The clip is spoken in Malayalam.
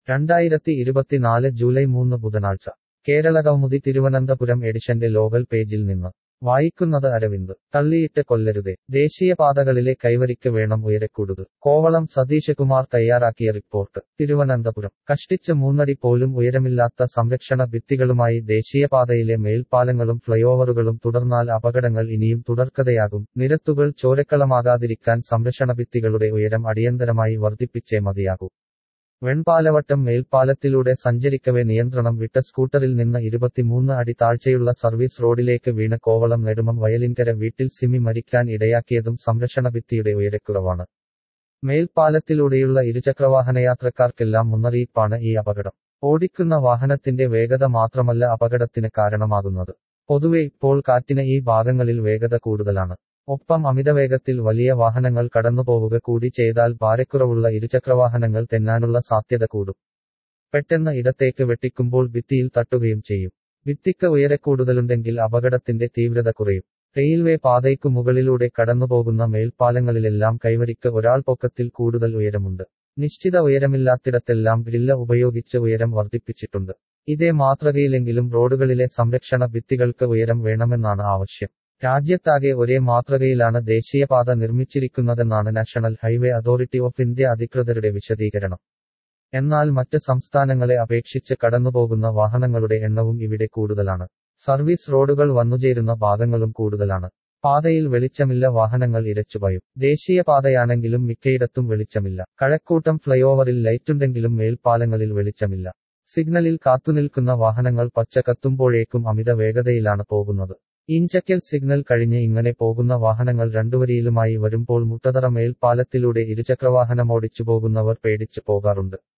രണ്ടായിരത്തി ഇരുപത്തിനാല് ജൂലൈ മൂന്ന് ബുധനാഴ്ച കേരളകൗമുദി തിരുവനന്തപുരം എഡിഷന്റെ ലോകൽ പേജിൽ നിന്ന് വായിക്കുന്നത് അരവിന്ദ് തള്ളിയിട്ട് കൊല്ലരുതേ ദേശീയപാതകളിലെ കൈവരിക്ക് വേണം ഉയരക്കൂടുത് കോവളം സതീഷ് കുമാർ തയ്യാറാക്കിയ റിപ്പോർട്ട് തിരുവനന്തപുരം കഷ്ടിച്ച് മൂന്നടി പോലും ഉയരമില്ലാത്ത സംരക്ഷണ ഭിത്തികളുമായി ദേശീയപാതയിലെ മേൽപ്പാലങ്ങളും ഫ്ലൈഓവറുകളും തുടർന്നാൽ അപകടങ്ങൾ ഇനിയും തുടർക്കഥയാകും നിരത്തുകൾ ചോരക്കളമാകാതിരിക്കാൻ സംരക്ഷണ ഭിത്തികളുടെ ഉയരം അടിയന്തരമായി വർദ്ധിപ്പിച്ചേ മതിയാകൂ വെൺപാലവട്ടം മേൽപ്പാലത്തിലൂടെ സഞ്ചരിക്കവേ നിയന്ത്രണം വിട്ട സ്കൂട്ടറിൽ നിന്ന് ഇരുപത്തിമൂന്ന് അടി താഴ്ചയുള്ള സർവീസ് റോഡിലേക്ക് വീണ് കോവളം നെടുമം വയലിൻകര വീട്ടിൽ സിമി മരിക്കാൻ ഇടയാക്കിയതും സംരക്ഷണ ഭിത്തിയുടെ ഉയരക്കുറവാണ് മേൽപ്പാലത്തിലൂടെയുള്ള ഇരുചക്രവാഹനയാത്രക്കാർക്കെല്ലാം മുന്നറിയിപ്പാണ് ഈ അപകടം ഓടിക്കുന്ന വാഹനത്തിന്റെ വേഗത മാത്രമല്ല അപകടത്തിന് കാരണമാകുന്നത് പൊതുവെ ഇപ്പോൾ കാറ്റിന് ഈ ഭാഗങ്ങളിൽ വേഗത കൂടുതലാണ് ഒപ്പം അമിതവേഗത്തിൽ വലിയ വാഹനങ്ങൾ കടന്നുപോവുക കൂടി ചെയ്താൽ ഭാരക്കുറവുള്ള ഇരുചക്രവാഹനങ്ങൾ തെന്നാനുള്ള സാധ്യത കൂടും പെട്ടെന്ന് ഇടത്തേക്ക് വെട്ടിക്കുമ്പോൾ ഭിത്തിയിൽ തട്ടുകയും ചെയ്യും ഭിത്തിക്ക് ഉയരക്കൂടുതലുണ്ടെങ്കിൽ അപകടത്തിന്റെ തീവ്രത കുറയും റെയിൽവേ പാതയ്ക്കു മുകളിലൂടെ കടന്നുപോകുന്ന മേൽപ്പാലങ്ങളിലെല്ലാം കൈവരിക്ക് ഒരാൾ പൊക്കത്തിൽ കൂടുതൽ ഉയരമുണ്ട് നിശ്ചിത ഉയരമില്ലാത്തിടത്തെല്ലാം ഗ്രില്ല ഉപയോഗിച്ച് ഉയരം വർദ്ധിപ്പിച്ചിട്ടുണ്ട് ഇതേ മാതൃകയിലെങ്കിലും റോഡുകളിലെ സംരക്ഷണ ഭിത്തികൾക്ക് ഉയരം വേണമെന്നാണ് ആവശ്യം രാജ്യത്താകെ ഒരേ മാതൃകയിലാണ് ദേശീയപാത നിർമ്മിച്ചിരിക്കുന്നതെന്നാണ് national highway authority of India അധികൃതരുടെ വിശദീകരണം എന്നാൽ മറ്റ് സംസ്ഥാനങ്ങളെ അപേക്ഷിച്ച് കടന്നുപോകുന്ന വാഹനങ്ങളുടെ എണ്ണവും ഇവിടെ കൂടുതലാണ് സർവീസ് റോഡുകൾ വന്നുചേരുന്ന ഭാഗങ്ങളും കൂടുതലാണ് പാതയിൽ വെളിച്ചമില്ല വാഹനങ്ങൾ ഇരച്ചുപയും ദേശീയപാതയാണെങ്കിലും മിക്കയിടത്തും വെളിച്ചമില്ല കഴക്കൂട്ടം ഫ്ലൈഓവറിൽ ലൈറ്റുണ്ടെങ്കിലും മേൽപ്പാലങ്ങളിൽ വെളിച്ചമില്ല സിഗ്നലിൽ കാത്തുനിൽക്കുന്ന വാഹനങ്ങൾ പച്ച കത്തുമ്പോഴേക്കും അമിത വേഗതയിലാണ് പോകുന്നത് ഇഞ്ചക്കൽ സിഗ്നൽ കഴിഞ്ഞ് ഇങ്ങനെ പോകുന്ന വാഹനങ്ങൾ രണ്ടുവരിയിലുമായി വരുമ്പോൾ മുട്ടതറ മേൽപ്പാലത്തിലൂടെ ഇരുചക്രവാഹനമോടിച്ചു പോകുന്നവർ പേടിച്ചു പോകാറുണ്ട്